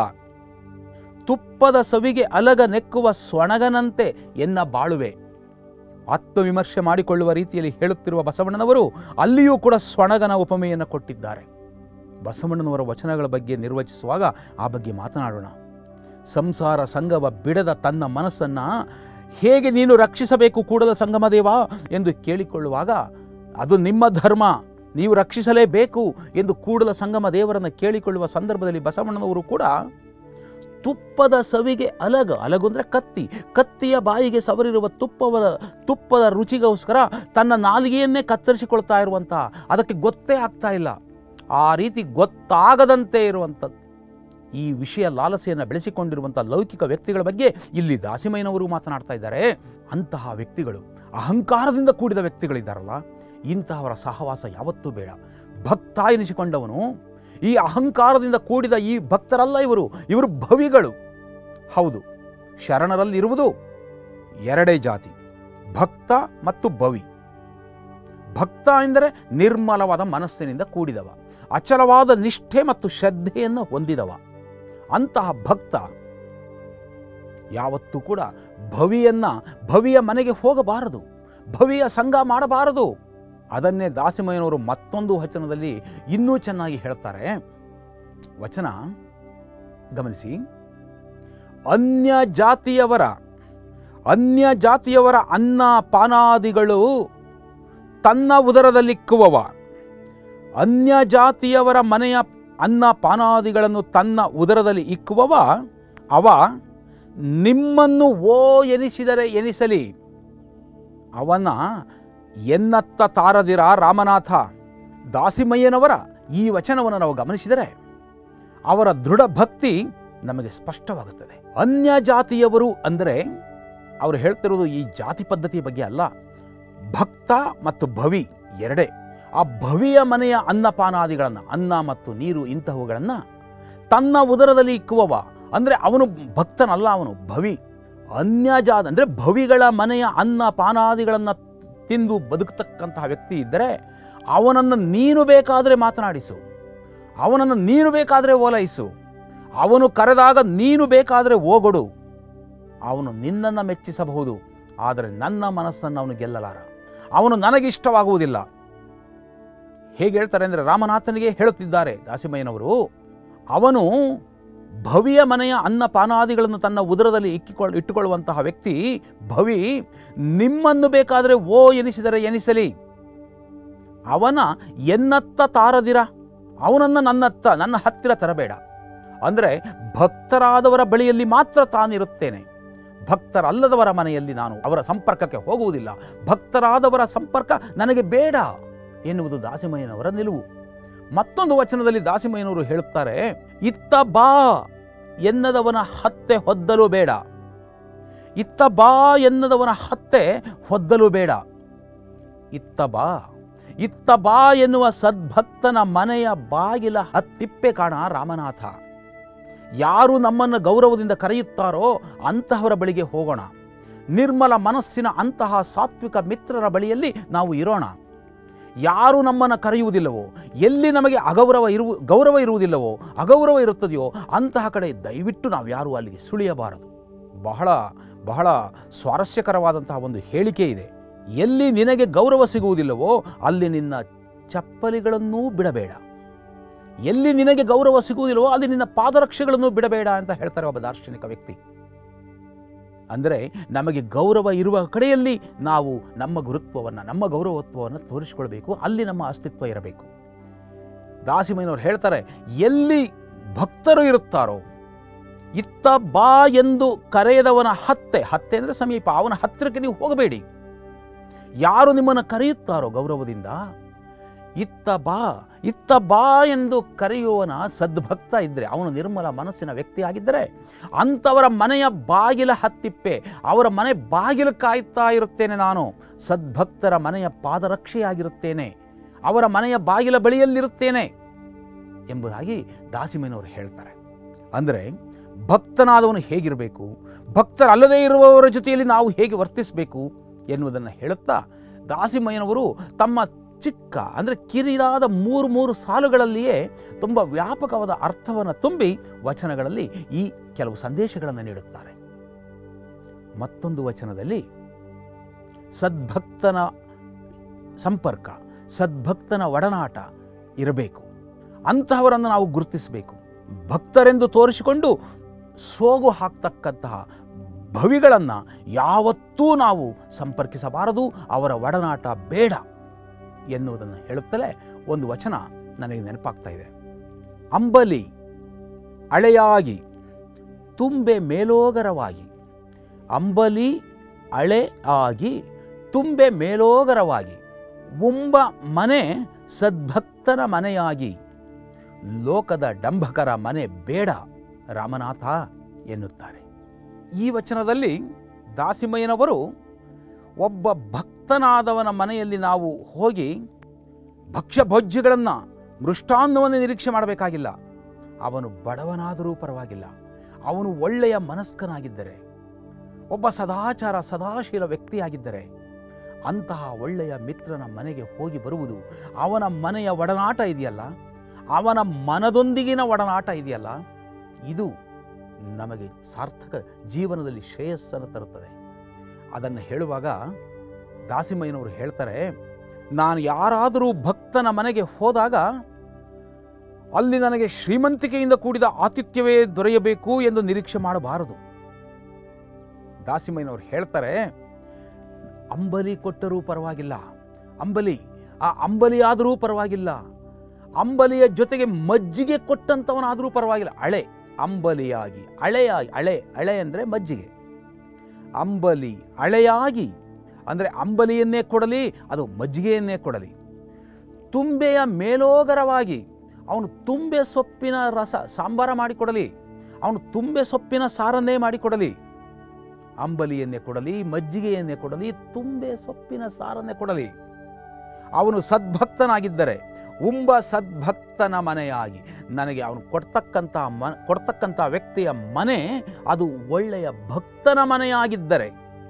ತುಪ್ಪದ ಸವಿಗೆ ಅಲಗ ನೆಕ್ಕುವ ಸ್ವಣಗನಂತೆ ಎನ್ನ ಬಾಳುವೆ ಆತ್ಮವಿಮರ್ಶೆ ಮಾಡಿಕೊಳ್ಳುವ ರೀತಿಯಲ್ಲಿ ಹೇಳುತ್ತಿರುವ ಬಸವಣ್ಣನವರು ಅಲ್ಲಿಯೂ ಕೂಡ ಸ್ವಣಗನ ಉಪಮೆಯನ್ನು ಕೊಟ್ಟಿದ್ದಾರೆ ಬಸವಣ್ಣನವರ ವಚನಗಳ ಬಗ್ಗೆ ನಿರ್ವಚಿಸುವಾಗ ಆ ಬಗ್ಗೆ ಮಾತನಾಡೋಣ ಸಂಸಾರ ಸಂಗವ ಬಿಡದ ತನ್ನ ಮನಸ್ಸನ್ನು ಹೇಗೆ ನೀನು ರಕ್ಷಿಸಬೇಕು ಕೂಡಲ ಸಂಗಮದೇವ ಎಂದು ಕೇಳಿಕೊಳ್ಳುವಾಗ ಅದು ನಿಮ್ಮ ಧರ್ಮ ನೀವು ರಕ್ಷಿಸಲೇಬೇಕು ಎಂದು ಕೂಡಲ ಸಂಗಮ ದೇವರನ್ನು ಕೇಳಿಕೊಳ್ಳುವ ಸಂದರ್ಭದಲ್ಲಿ ಬಸವಣ್ಣನವರು ಕೂಡ ತುಪ್ಪದ ಸವಿಗೆ ಅಲಗ ಅಲಗು ಅಂದರೆ ಕತ್ತಿ ಕತ್ತಿಯ ಬಾಯಿಗೆ ಸವರಿರುವ ತುಪ್ಪವ ತುಪ್ಪದ ರುಚಿಗೋಸ್ಕರ ತನ್ನ ನಾಲಿಗೆಯನ್ನೇ ಕತ್ತರಿಸಿಕೊಳ್ತಾ ಇರುವಂತಹ ಅದಕ್ಕೆ ಗೊತ್ತೇ ಆಗ್ತಾ ಇಲ್ಲ ಆ ರೀತಿ ಗೊತ್ತಾಗದಂತೆ ಇರುವಂಥದ್ದು ಈ ವಿಷಯ ಲಾಲಸೆಯನ್ನು ಬೆಳೆಸಿಕೊಂಡಿರುವಂಥ ಲೌಕಿಕ ವ್ಯಕ್ತಿಗಳ ಬಗ್ಗೆ ಇಲ್ಲಿ ದಾಸಿಮಯ್ಯನವರು ಮಾತನಾಡ್ತಾ ಇದ್ದಾರೆ ಅಂತಹ ವ್ಯಕ್ತಿಗಳು ಅಹಂಕಾರದಿಂದ ಕೂಡಿದ ವ್ಯಕ್ತಿಗಳಿದ್ದಾರಲ್ಲ ಇಂತಹವರ ಸಹವಾಸ ಯಾವತ್ತೂ ಬೇಡ ಭಕ್ತ ಎನಿಸಿಕೊಂಡವನು ಈ ಅಹಂಕಾರದಿಂದ ಕೂಡಿದ ಈ ಭಕ್ತರಲ್ಲ ಇವರು ಇವರು ಭವಿಗಳು ಹೌದು ಶರಣರಲ್ಲಿರುವುದು ಎರಡೇ ಜಾತಿ ಭಕ್ತ ಮತ್ತು ಭವಿ ಭಕ್ತ ಎಂದರೆ ನಿರ್ಮಲವಾದ ಮನಸ್ಸಿನಿಂದ ಕೂಡಿದವ ಅಚಲವಾದ ನಿಷ್ಠೆ ಮತ್ತು ಶ್ರದ್ಧೆಯನ್ನು ಹೊಂದಿದವ ಅಂತಹ ಭಕ್ತ ಯಾವತ್ತೂ ಕೂಡ ಭವಿಯನ್ನ ಭವಿಯ ಮನೆಗೆ ಹೋಗಬಾರದು ಭವಿಯ ಸಂಘ ಮಾಡಬಾರದು ಅದನ್ನೇ ದಾಸಿಮಯ್ಯನವರು ಮತ್ತೊಂದು ವಚನದಲ್ಲಿ ಇನ್ನೂ ಚೆನ್ನಾಗಿ ಹೇಳ್ತಾರೆ ವಚನ ಗಮನಿಸಿ ಅನ್ಯ ಜಾತಿಯವರ ಅನ್ಯ ಜಾತಿಯವರ ಅನ್ನ ಪಾನಾದಿಗಳು ತನ್ನ ಉದರದಲ್ಲಿಕ್ಕುವವ ಅನ್ಯ ಜಾತಿಯವರ ಮನೆಯ ಅನ್ನ ಪಾನಾದಿಗಳನ್ನು ತನ್ನ ಉದರದಲ್ಲಿ ಇಕ್ಕುವವ ಅವ ನಿಮ್ಮನ್ನು ಓ ಎನಿಸಿದರೆ ಎನಿಸಲಿ ಅವನ ಎನ್ನತ್ತ ತಾರದಿರ ರಾಮನಾಥ ದಾಸಿಮಯ್ಯನವರ ಈ ವಚನವನ್ನು ನಾವು ಗಮನಿಸಿದರೆ ಅವರ ದೃಢ ಭಕ್ತಿ ನಮಗೆ ಸ್ಪಷ್ಟವಾಗುತ್ತದೆ ಅನ್ಯ ಜಾತಿಯವರು ಅಂದರೆ ಅವರು ಹೇಳ್ತಿರೋದು ಈ ಜಾತಿ ಪದ್ಧತಿಯ ಬಗ್ಗೆ ಅಲ್ಲ ಭಕ್ತ ಮತ್ತು ಭವಿ ಎರಡೇ ಆ ಭವಿಯ ಮನೆಯ ಅನ್ನಪಾನಾದಿಗಳನ್ನು ಅನ್ನ ಮತ್ತು ನೀರು ಇಂತಹವುಗಳನ್ನು ತನ್ನ ಉದರದಲ್ಲಿ ಇಕ್ಕುವವ ಅಂದರೆ ಅವನು ಭಕ್ತನಲ್ಲ ಅವನು ಭವಿ ಅನ್ಯ ಜಾತ ಅಂದರೆ ಭವಿಗಳ ಮನೆಯ ಅನ್ನ ಪಾನಾದಿಗಳನ್ನು ತಿಂದು ಬದುಕತಕ್ಕಂತಹ ವ್ಯಕ್ತಿ ಇದ್ದರೆ ಅವನನ್ನು ನೀನು ಬೇಕಾದರೆ ಮಾತನಾಡಿಸು ಅವನನ್ನು ನೀನು ಬೇಕಾದರೆ ಓಲೈಸು ಅವನು ಕರೆದಾಗ ನೀನು ಬೇಕಾದರೆ ಓಗೊಡು ಅವನು ನಿನ್ನನ್ನು ಮೆಚ್ಚಿಸಬಹುದು ಆದರೆ ನನ್ನ ಮನಸ್ಸನ್ನು ಅವನು ಗೆಲ್ಲಲಾರ ಅವನು ನನಗಿಷ್ಟವಾಗುವುದಿಲ್ಲ ಹೇಗೆ ಹೇಳ್ತಾರೆ ಅಂದರೆ ರಾಮನಾಥನಿಗೆ ಹೇಳುತ್ತಿದ್ದಾರೆ ದಾಸಿಮಯ್ಯನವರು ಅವನು ಭವಿಯ ಮನೆಯ ಅನ್ನ ಪಾನಾದಿಗಳನ್ನು ತನ್ನ ಉದರದಲ್ಲಿ ಇಕ್ಕಿಕೊಳ್ಳ ಇಟ್ಟುಕೊಳ್ಳುವಂತಹ ವ್ಯಕ್ತಿ ಭವಿ ನಿಮ್ಮನ್ನು ಬೇಕಾದರೆ ಓ ಎನಿಸಿದರೆ ಎನಿಸಲಿ ಅವನ ಎನ್ನತ್ತ ತಾರದಿರ ಅವನನ್ನು ನನ್ನತ್ತ ನನ್ನ ಹತ್ತಿರ ತರಬೇಡ ಅಂದರೆ ಭಕ್ತರಾದವರ ಬಳಿಯಲ್ಲಿ ಮಾತ್ರ ತಾನಿರುತ್ತೇನೆ ಭಕ್ತರಲ್ಲದವರ ಮನೆಯಲ್ಲಿ ನಾನು ಅವರ ಸಂಪರ್ಕಕ್ಕೆ ಹೋಗುವುದಿಲ್ಲ ಭಕ್ತರಾದವರ ಸಂಪರ್ಕ ನನಗೆ ಬೇಡ ಎನ್ನುವುದು ದಾಸಿಮಯ್ಯನವರ ನಿಲುವು ಮತ್ತೊಂದು ವಚನದಲ್ಲಿ ದಾಸಿಮಯ್ಯನವರು ಹೇಳುತ್ತಾರೆ ಇತ್ತ ಬಾ ಎನ್ನದವನ ಹತ್ತೆ ಹೊದ್ದಲು ಬೇಡ ಇತ್ತ ಬಾ ಎನ್ನದವನ ಹತ್ತೆ ಹೊದ್ದಲು ಬೇಡ ಇತ್ತ ಬಾ ಇತ್ತ ಬಾ ಎನ್ನುವ ಸದ್ಭಕ್ತನ ಮನೆಯ ಬಾಗಿಲ ಹತ್ತಿಪ್ಪೆ ಕಾಣ ರಾಮನಾಥ ಯಾರು ನಮ್ಮನ್ನು ಗೌರವದಿಂದ ಕರೆಯುತ್ತಾರೋ ಅಂತಹವರ ಬಳಿಗೆ ಹೋಗೋಣ ನಿರ್ಮಲ ಮನಸ್ಸಿನ ಅಂತಹ ಸಾತ್ವಿಕ ಮಿತ್ರರ ಬಳಿಯಲ್ಲಿ ನಾವು ಇರೋಣ ಯಾರು ನಮ್ಮನ್ನು ಕರೆಯುವುದಿಲ್ಲವೋ ಎಲ್ಲಿ ನಮಗೆ ಅಗೌರವ ಇರುವ ಗೌರವ ಇರುವುದಿಲ್ಲವೋ ಅಗೌರವ ಇರುತ್ತದೆಯೋ ಅಂತಹ ಕಡೆ ದಯವಿಟ್ಟು ನಾವು ಯಾರೂ ಅಲ್ಲಿಗೆ ಸುಳಿಯಬಾರದು ಬಹಳ ಬಹಳ ಸ್ವಾರಸ್ಯಕರವಾದಂತಹ ಒಂದು ಹೇಳಿಕೆ ಇದೆ ಎಲ್ಲಿ ನಿನಗೆ ಗೌರವ ಸಿಗುವುದಿಲ್ಲವೋ ಅಲ್ಲಿ ನಿನ್ನ ಚಪ್ಪಲಿಗಳನ್ನೂ ಬಿಡಬೇಡ ಎಲ್ಲಿ ನಿನಗೆ ಗೌರವ ಸಿಗುವುದಿಲ್ಲವೋ ಅಲ್ಲಿ ನಿನ್ನ ಪಾದರಕ್ಷೆಗಳನ್ನು ಬಿಡಬೇಡ ಅಂತ ಹೇಳ್ತಾರೆ ಒಬ್ಬ ದಾರ್ಶನಿಕ ವ್ಯಕ್ತಿ ಅಂದರೆ ನಮಗೆ ಗೌರವ ಇರುವ ಕಡೆಯಲ್ಲಿ ನಾವು ನಮ್ಮ ಗುರುತ್ವವನ್ನು ನಮ್ಮ ಗೌರವತ್ವವನ್ನು ತೋರಿಸಿಕೊಳ್ಬೇಕು ಅಲ್ಲಿ ನಮ್ಮ ಅಸ್ತಿತ್ವ ಇರಬೇಕು ದಾಸಿಮಯ್ಯನವರು ಹೇಳ್ತಾರೆ ಎಲ್ಲಿ ಭಕ್ತರು ಇರುತ್ತಾರೋ ಇತ್ತ ಬಾ ಎಂದು ಕರೆಯದವನ ಹತ್ತೆ ಹತ್ತೆ ಅಂದರೆ ಸಮೀಪ ಅವನ ಹತ್ತಿರಕ್ಕೆ ನೀವು ಹೋಗಬೇಡಿ ಯಾರು ನಿಮ್ಮನ್ನು ಕರೆಯುತ್ತಾರೋ ಗೌರವದಿಂದ ಇತ್ತ ಬಾ ಇತ್ತ ಬಾ ಎಂದು ಕರೆಯುವನ ಸದ್ಭಕ್ತ ಇದ್ದರೆ ಅವನು ನಿರ್ಮಲ ಮನಸ್ಸಿನ ವ್ಯಕ್ತಿ ಆಗಿದ್ದರೆ ಅಂಥವರ ಮನೆಯ ಬಾಗಿಲ ಹತ್ತಿಪ್ಪೆ ಅವರ ಮನೆ ಬಾಗಿಲು ಕಾಯ್ತಾ ಇರುತ್ತೇನೆ ನಾನು ಸದ್ಭಕ್ತರ ಮನೆಯ ಪಾದರಕ್ಷೆಯಾಗಿರುತ್ತೇನೆ ಅವರ ಮನೆಯ ಬಾಗಿಲ ಬಳಿಯಲ್ಲಿರುತ್ತೇನೆ ಎಂಬುದಾಗಿ ದಾಸಿಮಯ್ಯನವರು ಹೇಳ್ತಾರೆ ಅಂದರೆ ಭಕ್ತನಾದವನು ಹೇಗಿರಬೇಕು ಭಕ್ತರಲ್ಲದೇ ಇರುವವರ ಜೊತೆಯಲ್ಲಿ ನಾವು ಹೇಗೆ ವರ್ತಿಸಬೇಕು ಎನ್ನುವುದನ್ನು ಹೇಳುತ್ತಾ ದಾಸಿಮಯ್ಯನವರು ತಮ್ಮ ಚಿಕ್ಕ ಅಂದರೆ ಕಿರಿದಾದ ಮೂರು ಮೂರು ಸಾಲುಗಳಲ್ಲಿಯೇ ತುಂಬ ವ್ಯಾಪಕವಾದ ಅರ್ಥವನ್ನು ತುಂಬಿ ವಚನಗಳಲ್ಲಿ ಈ ಕೆಲವು ಸಂದೇಶಗಳನ್ನು ನೀಡುತ್ತಾರೆ ಮತ್ತೊಂದು ವಚನದಲ್ಲಿ ಸದ್ಭಕ್ತನ ಸಂಪರ್ಕ ಸದ್ಭಕ್ತನ ಒಡನಾಟ ಇರಬೇಕು ಅಂತಹವರನ್ನು ನಾವು ಗುರುತಿಸಬೇಕು ಭಕ್ತರೆಂದು ತೋರಿಸಿಕೊಂಡು ಸೋಗು ಹಾಕ್ತಕ್ಕಂತಹ ಭವಿಗಳನ್ನು ಯಾವತ್ತೂ ನಾವು ಸಂಪರ್ಕಿಸಬಾರದು ಅವರ ಒಡನಾಟ ಬೇಡ ಎನ್ನುವುದನ್ನು ಹೇಳುತ್ತಲೇ ಒಂದು ವಚನ ನನಗೆ ನೆನಪಾಗ್ತಾ ಇದೆ ಅಂಬಲಿ ಅಳೆಯಾಗಿ ತುಂಬೆ ಮೇಲೋಗರವಾಗಿ ಅಂಬಲಿ ಅಳೆ ಆಗಿ ತುಂಬೆ ಮೇಲೋಗರವಾಗಿ ಉಂಬ ಮನೆ ಸದ್ಭಕ್ತನ ಮನೆಯಾಗಿ ಲೋಕದ ಡಂಭಕರ ಮನೆ ಬೇಡ ರಾಮನಾಥ ಎನ್ನುತ್ತಾರೆ ಈ ವಚನದಲ್ಲಿ ದಾಸಿಮಯ್ಯನವರು ಒಬ್ಬ ಭಕ್ತನಾದವನ ಮನೆಯಲ್ಲಿ ನಾವು ಹೋಗಿ ಭಕ್ಷ್ಯ ಭೋಜ್ಯಗಳನ್ನು ಮೃಷ್ಟಾನ್ನವನ್ನು ನಿರೀಕ್ಷೆ ಮಾಡಬೇಕಾಗಿಲ್ಲ ಅವನು ಬಡವನಾದರೂ ಪರವಾಗಿಲ್ಲ ಅವನು ಒಳ್ಳೆಯ ಮನಸ್ಕನಾಗಿದ್ದರೆ ಒಬ್ಬ ಸದಾಚಾರ ಸದಾಶೀಲ ವ್ಯಕ್ತಿಯಾಗಿದ್ದರೆ ಅಂತಹ ಒಳ್ಳೆಯ ಮಿತ್ರನ ಮನೆಗೆ ಹೋಗಿ ಬರುವುದು ಅವನ ಮನೆಯ ಒಡನಾಟ ಇದೆಯಲ್ಲ ಅವನ ಮನದೊಂದಿಗಿನ ಒಡನಾಟ ಇದೆಯಲ್ಲ ಇದು ನಮಗೆ ಸಾರ್ಥಕ ಜೀವನದಲ್ಲಿ ಶ್ರೇಯಸ್ಸನ್ನು ತರುತ್ತದೆ ಅದನ್ನು ಹೇಳುವಾಗ ದಾಸಿಮಯ್ಯನವರು ಹೇಳ್ತಾರೆ ನಾನು ಯಾರಾದರೂ ಭಕ್ತನ ಮನೆಗೆ ಹೋದಾಗ ಅಲ್ಲಿ ನನಗೆ ಶ್ರೀಮಂತಿಕೆಯಿಂದ ಕೂಡಿದ ಆತಿಥ್ಯವೇ ದೊರೆಯಬೇಕು ಎಂದು ನಿರೀಕ್ಷೆ ಮಾಡಬಾರದು ದಾಸಿಮಯ್ಯನವರು ಹೇಳ್ತಾರೆ ಅಂಬಲಿ ಕೊಟ್ಟರೂ ಪರವಾಗಿಲ್ಲ ಅಂಬಲಿ ಆ ಅಂಬಲಿ ಆದರೂ ಪರವಾಗಿಲ್ಲ ಅಂಬಲಿಯ ಜೊತೆಗೆ ಮಜ್ಜಿಗೆ ಕೊಟ್ಟಂಥವನಾದರೂ ಪರವಾಗಿಲ್ಲ ಹಳೆ ಅಂಬಲಿಯಾಗಿ ಹಳೆಯಾಗಿ ಹಳೆ ಹಳೆ ಅಂದರೆ ಮಜ್ಜಿಗೆ ಅಂಬಲಿ ಹಳೆಯಾಗಿ ಅಂದರೆ ಅಂಬಲಿಯನ್ನೇ ಕೊಡಲಿ ಅದು ಮಜ್ಜಿಗೆಯನ್ನೇ ಕೊಡಲಿ ತುಂಬೆಯ ಮೇಲೋಗರವಾಗಿ ಅವನು ತುಂಬೆ ಸೊಪ್ಪಿನ ರಸ ಸಾಂಬಾರ ಮಾಡಿಕೊಡಲಿ ಅವನು ತುಂಬೆ ಸೊಪ್ಪಿನ ಸಾರನ್ನೇ ಮಾಡಿಕೊಡಲಿ ಅಂಬಲಿಯನ್ನೇ ಕೊಡಲಿ ಮಜ್ಜಿಗೆಯನ್ನೇ ಕೊಡಲಿ ತುಂಬೆ ಸೊಪ್ಪಿನ ಸಾರನ್ನೇ ಕೊಡಲಿ ಅವನು ಸದ್ಭಕ್ತನಾಗಿದ್ದರೆ ಉಂಬ ಸದ್ಭಕ್ತನ ಮನೆಯಾಗಿ ನನಗೆ ಅವನು ಕೊಡ್ತಕ್ಕಂಥ ಮ ಕೊಡ್ತಕ್ಕಂಥ ವ್ಯಕ್ತಿಯ ಮನೆ ಅದು ಒಳ್ಳೆಯ ಭಕ್ತನ ಮನೆಯಾಗಿದ್ದರೆ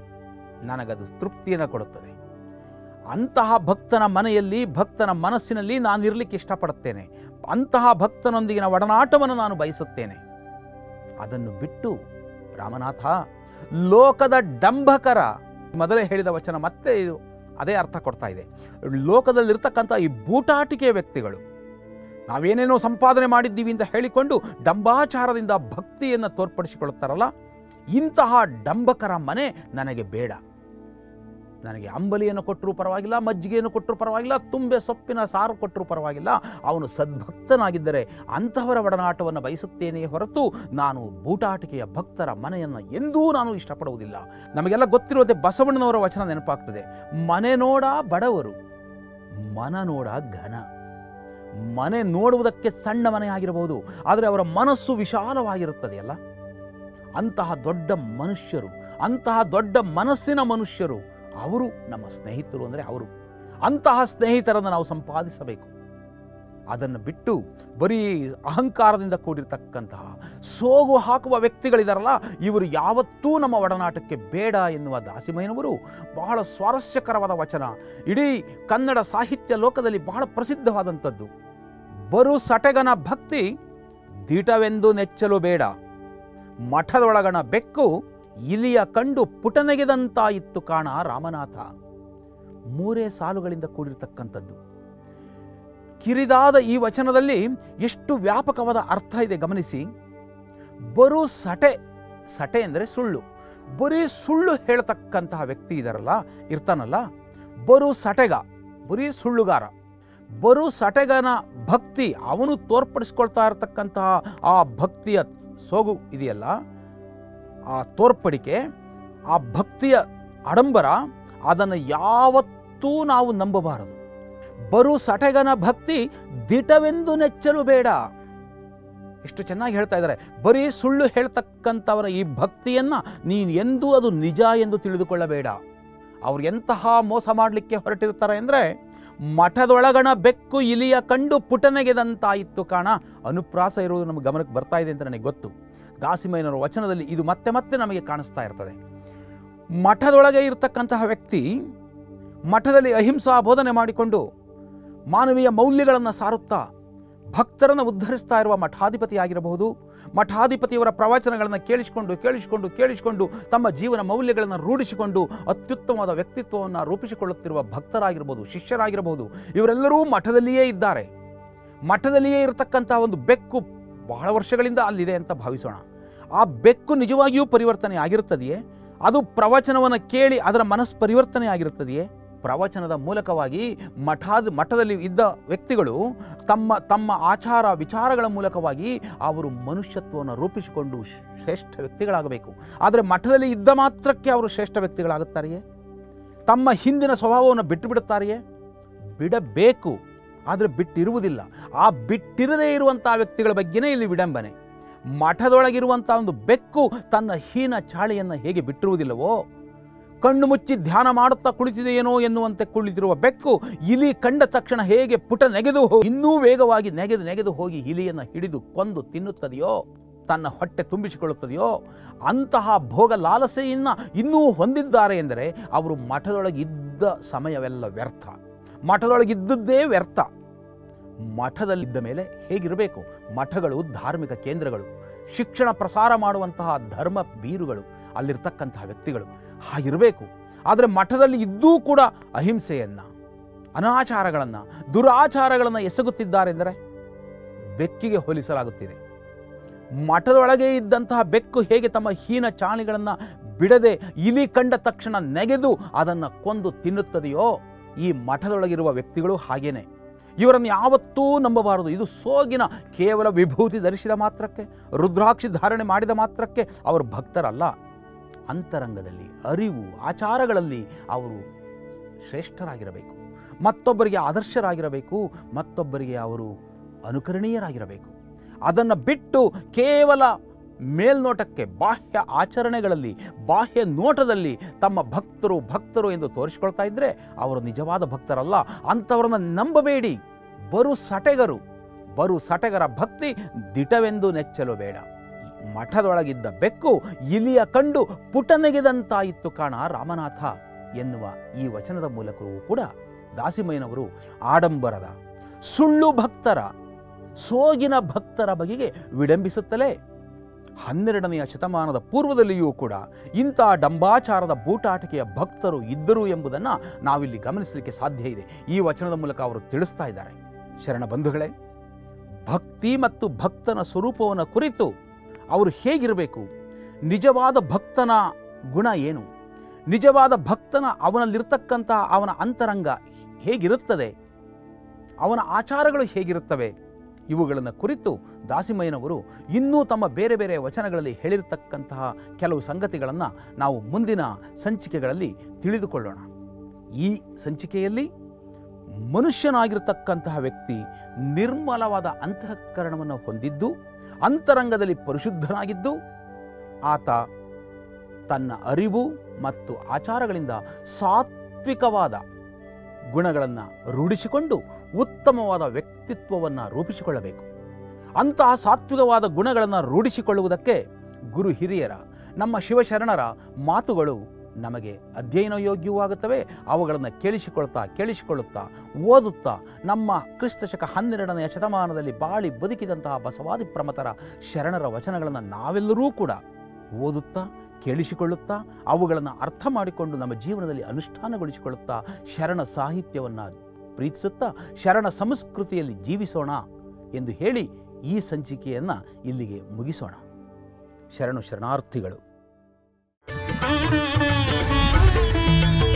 ನನಗದು ತೃಪ್ತಿಯನ್ನು ಕೊಡುತ್ತದೆ ಅಂತಹ ಭಕ್ತನ ಮನೆಯಲ್ಲಿ ಭಕ್ತನ ಮನಸ್ಸಿನಲ್ಲಿ ನಾನು ಇರಲಿಕ್ಕೆ ಇಷ್ಟಪಡುತ್ತೇನೆ ಅಂತಹ ಭಕ್ತನೊಂದಿಗಿನ ಒಡನಾಟವನ್ನು ನಾನು ಬಯಸುತ್ತೇನೆ ಅದನ್ನು ಬಿಟ್ಟು ರಾಮನಾಥ ಲೋಕದ ಡಂಭಕರ ಮೊದಲೇ ಹೇಳಿದ ವಚನ ಮತ್ತೆ ಇದು ಅದೇ ಅರ್ಥ ಕೊಡ್ತಾ ಇದೆ ಲೋಕದಲ್ಲಿರ್ತಕ್ಕಂಥ ಈ ಬೂಟಾಟಿಕೆಯ ವ್ಯಕ್ತಿಗಳು ನಾವೇನೇನೋ ಸಂಪಾದನೆ ಮಾಡಿದ್ದೀವಿ ಅಂತ ಹೇಳಿಕೊಂಡು ಡಂಬಾಚಾರದಿಂದ ಭಕ್ತಿಯನ್ನು ತೋರ್ಪಡಿಸಿಕೊಳ್ಳುತ್ತಾರಲ್ಲ ಇಂತಹ ಡಂಬಕರ ಮನೆ ನನಗೆ ಬೇಡ ನನಗೆ ಅಂಬಲಿಯನ್ನು ಕೊಟ್ಟರೂ ಪರವಾಗಿಲ್ಲ ಮಜ್ಜಿಗೆಯನ್ನು ಕೊಟ್ಟರೂ ಪರವಾಗಿಲ್ಲ ತುಂಬೆ ಸೊಪ್ಪಿನ ಸಾರು ಕೊಟ್ಟರೂ ಪರವಾಗಿಲ್ಲ ಅವನು ಸದ್ಭಕ್ತನಾಗಿದ್ದರೆ ಅಂತಹವರ ಒಡನಾಟವನ್ನು ಬಯಸುತ್ತೇನೆಯೇ ಹೊರತು ನಾನು ಬೂಟಾಟಿಕೆಯ ಭಕ್ತರ ಮನೆಯನ್ನು ಎಂದೂ ನಾನು ಇಷ್ಟಪಡುವುದಿಲ್ಲ ನಮಗೆಲ್ಲ ಗೊತ್ತಿರುವಂತೆ ಬಸವಣ್ಣನವರ ವಚನ ನೆನಪಾಗ್ತದೆ ಮನೆ ನೋಡ ಬಡವರು ಮನ ನೋಡ ಘನ ಮನೆ ನೋಡುವುದಕ್ಕೆ ಸಣ್ಣ ಮನೆ ಆಗಿರಬಹುದು ಆದರೆ ಅವರ ಮನಸ್ಸು ವಿಶಾಲವಾಗಿರುತ್ತದೆಯಲ್ಲ ಅಂತಹ ದೊಡ್ಡ ಮನುಷ್ಯರು ಅಂತಹ ದೊಡ್ಡ ಮನಸ್ಸಿನ ಮನುಷ್ಯರು ಅವರು ನಮ್ಮ ಸ್ನೇಹಿತರು ಅಂದರೆ ಅವರು ಅಂತಹ ಸ್ನೇಹಿತರನ್ನು ನಾವು ಸಂಪಾದಿಸಬೇಕು ಅದನ್ನು ಬಿಟ್ಟು ಬರೀ ಅಹಂಕಾರದಿಂದ ಕೂಡಿರ್ತಕ್ಕಂತಹ ಸೋಗು ಹಾಕುವ ವ್ಯಕ್ತಿಗಳಿದಾರಲ್ಲ ಇವರು ಯಾವತ್ತೂ ನಮ್ಮ ಒಡನಾಟಕ್ಕೆ ಬೇಡ ಎನ್ನುವ ದಾಸಿಮಯ್ಯನವರು ಬಹಳ ಸ್ವಾರಸ್ಯಕರವಾದ ವಚನ ಇಡೀ ಕನ್ನಡ ಸಾಹಿತ್ಯ ಲೋಕದಲ್ಲಿ ಬಹಳ ಪ್ರಸಿದ್ಧವಾದಂಥದ್ದು ಬರು ಸಟಗನ ಭಕ್ತಿ ದಿಟವೆಂದು ನೆಚ್ಚಲು ಬೇಡ ಮಠದೊಳಗಣ ಬೆಕ್ಕು ಇಲಿಯ ಕಂಡು ಪುಟನೆಗೆದಂತಾಯಿತ್ತು ಕಾಣ ರಾಮನಾಥ ಮೂರೇ ಸಾಲುಗಳಿಂದ ಕೂಡಿರ್ತಕ್ಕಂಥದ್ದು ಕಿರಿದಾದ ಈ ವಚನದಲ್ಲಿ ಎಷ್ಟು ವ್ಯಾಪಕವಾದ ಅರ್ಥ ಇದೆ ಗಮನಿಸಿ ಬರು ಸಟೆ ಸಟೆ ಅಂದರೆ ಸುಳ್ಳು ಬರೀ ಸುಳ್ಳು ಹೇಳ್ತಕ್ಕಂತಹ ವ್ಯಕ್ತಿ ಇದಾರಲ್ಲ ಇರ್ತಾನಲ್ಲ ಬರು ಸಟೆಗ ಬರೀ ಸುಳ್ಳುಗಾರ ಬರು ಸಟೆಗನ ಭಕ್ತಿ ಅವನು ತೋರ್ಪಡಿಸ್ಕೊಳ್ತಾ ಇರತಕ್ಕಂತಹ ಆ ಭಕ್ತಿಯ ಸೋಗು ಇದೆಯಲ್ಲ ಆ ತೋರ್ಪಡಿಕೆ ಆ ಭಕ್ತಿಯ ಆಡಂಬರ ಅದನ್ನು ಯಾವತ್ತೂ ನಾವು ನಂಬಬಾರದು ಬರು ಸಟಗನ ಭಕ್ತಿ ದಿಟವೆಂದು ನೆಚ್ಚಲು ಬೇಡ ಎಷ್ಟು ಚೆನ್ನಾಗಿ ಹೇಳ್ತಾ ಇದ್ದಾರೆ ಬರೀ ಸುಳ್ಳು ಹೇಳ್ತಕ್ಕಂಥವರ ಈ ಭಕ್ತಿಯನ್ನು ನೀನು ಎಂದೂ ಅದು ನಿಜ ಎಂದು ತಿಳಿದುಕೊಳ್ಳಬೇಡ ಅವ್ರು ಎಂತಹ ಮೋಸ ಮಾಡಲಿಕ್ಕೆ ಹೊರಟಿರ್ತಾರೆ ಅಂದರೆ ಮಠದೊಳಗಣ ಬೆಕ್ಕು ಇಲಿಯ ಕಂಡು ಪುಟನೆಗೆದಂತಾಯಿತು ಕಾಣ ಅನುಪ್ರಾಸ ಇರುವುದು ನಮಗೆ ಗಮನಕ್ಕೆ ಬರ್ತಾ ಇದೆ ಅಂತ ನನಗೆ ಗೊತ್ತು ದಾಸಿಮಯ್ಯನವರ ವಚನದಲ್ಲಿ ಇದು ಮತ್ತೆ ಮತ್ತೆ ನಮಗೆ ಕಾಣಿಸ್ತಾ ಇರ್ತದೆ ಮಠದೊಳಗೆ ಇರತಕ್ಕಂತಹ ವ್ಯಕ್ತಿ ಮಠದಲ್ಲಿ ಅಹಿಂಸಾ ಬೋಧನೆ ಮಾಡಿಕೊಂಡು ಮಾನವೀಯ ಮೌಲ್ಯಗಳನ್ನು ಸಾರುತ್ತಾ ಭಕ್ತರನ್ನು ಉದ್ಧರಿಸ್ತಾ ಇರುವ ಮಠಾಧಿಪತಿ ಆಗಿರಬಹುದು ಮಠಾಧಿಪತಿಯವರ ಪ್ರವಚನಗಳನ್ನು ಕೇಳಿಸಿಕೊಂಡು ಕೇಳಿಸಿಕೊಂಡು ಕೇಳಿಸಿಕೊಂಡು ತಮ್ಮ ಜೀವನ ಮೌಲ್ಯಗಳನ್ನು ರೂಢಿಸಿಕೊಂಡು ಅತ್ಯುತ್ತಮವಾದ ವ್ಯಕ್ತಿತ್ವವನ್ನು ರೂಪಿಸಿಕೊಳ್ಳುತ್ತಿರುವ ಭಕ್ತರಾಗಿರ್ಬೋದು ಶಿಷ್ಯರಾಗಿರಬಹುದು ಇವರೆಲ್ಲರೂ ಮಠದಲ್ಲಿಯೇ ಇದ್ದಾರೆ ಮಠದಲ್ಲಿಯೇ ಇರತಕ್ಕಂಥ ಒಂದು ಬೆಕ್ಕು ಬಹಳ ವರ್ಷಗಳಿಂದ ಅಲ್ಲಿದೆ ಅಂತ ಭಾವಿಸೋಣ ಆ ಬೆಕ್ಕು ನಿಜವಾಗಿಯೂ ಪರಿವರ್ತನೆ ಆಗಿರುತ್ತದೆಯೇ ಅದು ಪ್ರವಚನವನ್ನು ಕೇಳಿ ಅದರ ಮನಸ್ಸು ಪರಿವರ್ತನೆ ಆಗಿರುತ್ತದೆಯೇ ಪ್ರವಚನದ ಮೂಲಕವಾಗಿ ಮಠಾದ ಮಠದಲ್ಲಿ ಇದ್ದ ವ್ಯಕ್ತಿಗಳು ತಮ್ಮ ತಮ್ಮ ಆಚಾರ ವಿಚಾರಗಳ ಮೂಲಕವಾಗಿ ಅವರು ಮನುಷ್ಯತ್ವವನ್ನು ರೂಪಿಸಿಕೊಂಡು ಶ್ರೇಷ್ಠ ವ್ಯಕ್ತಿಗಳಾಗಬೇಕು ಆದರೆ ಮಠದಲ್ಲಿ ಇದ್ದ ಮಾತ್ರಕ್ಕೆ ಅವರು ಶ್ರೇಷ್ಠ ವ್ಯಕ್ತಿಗಳಾಗುತ್ತಾರೆಯೇ ತಮ್ಮ ಹಿಂದಿನ ಸ್ವಭಾವವನ್ನು ಬಿಟ್ಟು ಬಿಡುತ್ತಾರೆಯೇ ಬಿಡಬೇಕು ಆದರೆ ಬಿಟ್ಟಿರುವುದಿಲ್ಲ ಆ ಬಿಟ್ಟಿರದೇ ಇರುವಂಥ ವ್ಯಕ್ತಿಗಳ ಬಗ್ಗೆನೇ ಇಲ್ಲಿ ವಿಡಂಬನೆ ಮಠದೊಳಗಿರುವಂಥ ಒಂದು ಬೆಕ್ಕು ತನ್ನ ಹೀನ ಚಾಳಿಯನ್ನು ಹೇಗೆ ಬಿಟ್ಟಿರುವುದಿಲ್ಲವೋ ಕಣ್ಣು ಮುಚ್ಚಿ ಧ್ಯಾನ ಮಾಡುತ್ತಾ ಕುಳಿತಿದೆಯೇನೋ ಎನ್ನುವಂತೆ ಕುಳಿತಿರುವ ಬೆಕ್ಕು ಇಲಿ ಕಂಡ ತಕ್ಷಣ ಹೇಗೆ ಪುಟ ನೆಗೆದು ಹೋ ಇನ್ನೂ ವೇಗವಾಗಿ ನೆಗೆದು ನೆಗೆದು ಹೋಗಿ ಇಲಿಯನ್ನು ಹಿಡಿದು ಕೊಂದು ತಿನ್ನುತ್ತದೆಯೋ ತನ್ನ ಹೊಟ್ಟೆ ತುಂಬಿಸಿಕೊಳ್ಳುತ್ತದೆಯೋ ಅಂತಹ ಭೋಗ ಲಾಲಸೆಯನ್ನು ಇನ್ನೂ ಹೊಂದಿದ್ದಾರೆ ಎಂದರೆ ಅವರು ಮಠದೊಳಗಿದ್ದ ಸಮಯವೆಲ್ಲ ವ್ಯರ್ಥ ಮಠದೊಳಗಿದ್ದದ್ದೇ ವ್ಯರ್ಥ ಮಠದಲ್ಲಿದ್ದ ಮೇಲೆ ಹೇಗಿರಬೇಕು ಮಠಗಳು ಧಾರ್ಮಿಕ ಕೇಂದ್ರಗಳು ಶಿಕ್ಷಣ ಪ್ರಸಾರ ಮಾಡುವಂತಹ ಧರ್ಮ ಬೀರುಗಳು ಅಲ್ಲಿರ್ತಕ್ಕಂತಹ ವ್ಯಕ್ತಿಗಳು ಹಾಗಿರಬೇಕು ಆದರೆ ಮಠದಲ್ಲಿ ಇದ್ದೂ ಕೂಡ ಅಹಿಂಸೆಯನ್ನು ಅನಾಚಾರಗಳನ್ನು ದುರಾಚಾರಗಳನ್ನು ಎಸಗುತ್ತಿದ್ದಾರೆಂದರೆ ಬೆಕ್ಕಿಗೆ ಹೋಲಿಸಲಾಗುತ್ತಿದೆ ಮಠದೊಳಗೆ ಇದ್ದಂತಹ ಬೆಕ್ಕು ಹೇಗೆ ತಮ್ಮ ಹೀನ ಚಾಣಿಗಳನ್ನು ಬಿಡದೆ ಇಲಿ ಕಂಡ ತಕ್ಷಣ ನೆಗೆದು ಅದನ್ನು ಕೊಂದು ತಿನ್ನುತ್ತದೆಯೋ ಈ ಮಠದೊಳಗಿರುವ ವ್ಯಕ್ತಿಗಳು ಹಾಗೇನೆ ಇವರನ್ನು ಯಾವತ್ತೂ ನಂಬಬಾರದು ಇದು ಸೋಗಿನ ಕೇವಲ ವಿಭೂತಿ ಧರಿಸಿದ ಮಾತ್ರಕ್ಕೆ ರುದ್ರಾಕ್ಷಿ ಧಾರಣೆ ಮಾಡಿದ ಮಾತ್ರಕ್ಕೆ ಅವರು ಭಕ್ತರಲ್ಲ ಅಂತರಂಗದಲ್ಲಿ ಅರಿವು ಆಚಾರಗಳಲ್ಲಿ ಅವರು ಶ್ರೇಷ್ಠರಾಗಿರಬೇಕು ಮತ್ತೊಬ್ಬರಿಗೆ ಆದರ್ಶರಾಗಿರಬೇಕು ಮತ್ತೊಬ್ಬರಿಗೆ ಅವರು ಅನುಕರಣೀಯರಾಗಿರಬೇಕು ಅದನ್ನು ಬಿಟ್ಟು ಕೇವಲ ಮೇಲ್ನೋಟಕ್ಕೆ ಬಾಹ್ಯ ಆಚರಣೆಗಳಲ್ಲಿ ಬಾಹ್ಯ ನೋಟದಲ್ಲಿ ತಮ್ಮ ಭಕ್ತರು ಭಕ್ತರು ಎಂದು ತೋರಿಸಿಕೊಳ್ತಾ ಇದ್ದರೆ ಅವರು ನಿಜವಾದ ಭಕ್ತರಲ್ಲ ಅಂಥವ್ರನ್ನ ನಂಬಬೇಡಿ ಬರು ಸಟೆಗರು ಬರು ಸಟೆಗರ ಭಕ್ತಿ ದಿಟವೆಂದು ನೆಚ್ಚಲು ಬೇಡ ಮಠದೊಳಗಿದ್ದ ಬೆಕ್ಕು ಇಲಿಯ ಕಂಡು ಪುಟನೆಗೆದಂತಾಯಿತು ಕಾಣ ರಾಮನಾಥ ಎನ್ನುವ ಈ ವಚನದ ಮೂಲಕವೂ ಕೂಡ ದಾಸಿಮಯ್ಯನವರು ಆಡಂಬರದ ಸುಳ್ಳು ಭಕ್ತರ ಸೋಗಿನ ಭಕ್ತರ ಬಗೆಗೆ ವಿಡಂಬಿಸುತ್ತಲೇ ಹನ್ನೆರಡನೆಯ ಶತಮಾನದ ಪೂರ್ವದಲ್ಲಿಯೂ ಕೂಡ ಇಂಥ ಡಂಬಾಚಾರದ ಬೂಟಾಟಿಕೆಯ ಭಕ್ತರು ಇದ್ದರು ಎಂಬುದನ್ನು ನಾವಿಲ್ಲಿ ಗಮನಿಸಲಿಕ್ಕೆ ಸಾಧ್ಯ ಇದೆ ಈ ವಚನದ ಮೂಲಕ ಅವರು ತಿಳಿಸ್ತಾ ಇದ್ದಾರೆ ಶರಣ ಬಂಧುಗಳೇ ಭಕ್ತಿ ಮತ್ತು ಭಕ್ತನ ಸ್ವರೂಪವನ್ನು ಕುರಿತು ಅವರು ಹೇಗಿರಬೇಕು ನಿಜವಾದ ಭಕ್ತನ ಗುಣ ಏನು ನಿಜವಾದ ಭಕ್ತನ ಅವನಲ್ಲಿರ್ತಕ್ಕಂಥ ಅವನ ಅಂತರಂಗ ಹೇಗಿರುತ್ತದೆ ಅವನ ಆಚಾರಗಳು ಹೇಗಿರುತ್ತವೆ ಇವುಗಳನ್ನು ಕುರಿತು ದಾಸಿಮಯ್ಯನವರು ಇನ್ನೂ ತಮ್ಮ ಬೇರೆ ಬೇರೆ ವಚನಗಳಲ್ಲಿ ಹೇಳಿರ್ತಕ್ಕಂತಹ ಕೆಲವು ಸಂಗತಿಗಳನ್ನು ನಾವು ಮುಂದಿನ ಸಂಚಿಕೆಗಳಲ್ಲಿ ತಿಳಿದುಕೊಳ್ಳೋಣ ಈ ಸಂಚಿಕೆಯಲ್ಲಿ ಮನುಷ್ಯನಾಗಿರ್ತಕ್ಕಂತಹ ವ್ಯಕ್ತಿ ನಿರ್ಮಲವಾದ ಅಂತಃಕರಣವನ್ನು ಹೊಂದಿದ್ದು ಅಂತರಂಗದಲ್ಲಿ ಪರಿಶುದ್ಧನಾಗಿದ್ದು ಆತ ತನ್ನ ಅರಿವು ಮತ್ತು ಆಚಾರಗಳಿಂದ ಸಾತ್ವಿಕವಾದ ಗುಣಗಳನ್ನು ರೂಢಿಸಿಕೊಂಡು ಉತ್ತಮವಾದ ವ್ಯಕ್ತಿತ್ವವನ್ನು ರೂಪಿಸಿಕೊಳ್ಳಬೇಕು ಅಂತಹ ಸಾತ್ವಿಕವಾದ ಗುಣಗಳನ್ನು ರೂಢಿಸಿಕೊಳ್ಳುವುದಕ್ಕೆ ಗುರು ಹಿರಿಯರ ನಮ್ಮ ಶಿವಶರಣರ ಮಾತುಗಳು ನಮಗೆ ಅಧ್ಯಯನ ಯೋಗ್ಯವಾಗುತ್ತವೆ ಅವುಗಳನ್ನು ಕೇಳಿಸಿಕೊಳ್ತಾ ಕೇಳಿಸಿಕೊಳ್ಳುತ್ತಾ ಓದುತ್ತಾ ನಮ್ಮ ಕ್ರಿಸ್ತಶಕ ಹನ್ನೆರಡನೆಯ ಶತಮಾನದಲ್ಲಿ ಬಾಳಿ ಬದುಕಿದಂತಹ ಬಸವಾದಿ ಪ್ರಮತರ ಶರಣರ ವಚನಗಳನ್ನು ನಾವೆಲ್ಲರೂ ಕೂಡ ಓದುತ್ತಾ ಕೇಳಿಸಿಕೊಳ್ಳುತ್ತಾ ಅವುಗಳನ್ನು ಅರ್ಥ ಮಾಡಿಕೊಂಡು ನಮ್ಮ ಜೀವನದಲ್ಲಿ ಅನುಷ್ಠಾನಗೊಳಿಸಿಕೊಳ್ಳುತ್ತಾ ಶರಣ ಸಾಹಿತ್ಯವನ್ನು ಪ್ರೀತಿಸುತ್ತಾ ಶರಣ ಸಂಸ್ಕೃತಿಯಲ್ಲಿ ಜೀವಿಸೋಣ ಎಂದು ಹೇಳಿ ಈ ಸಂಚಿಕೆಯನ್ನು ಇಲ್ಲಿಗೆ ಮುಗಿಸೋಣ ಶರಣು ಶರಣಾರ್ಥಿಗಳು Thank you.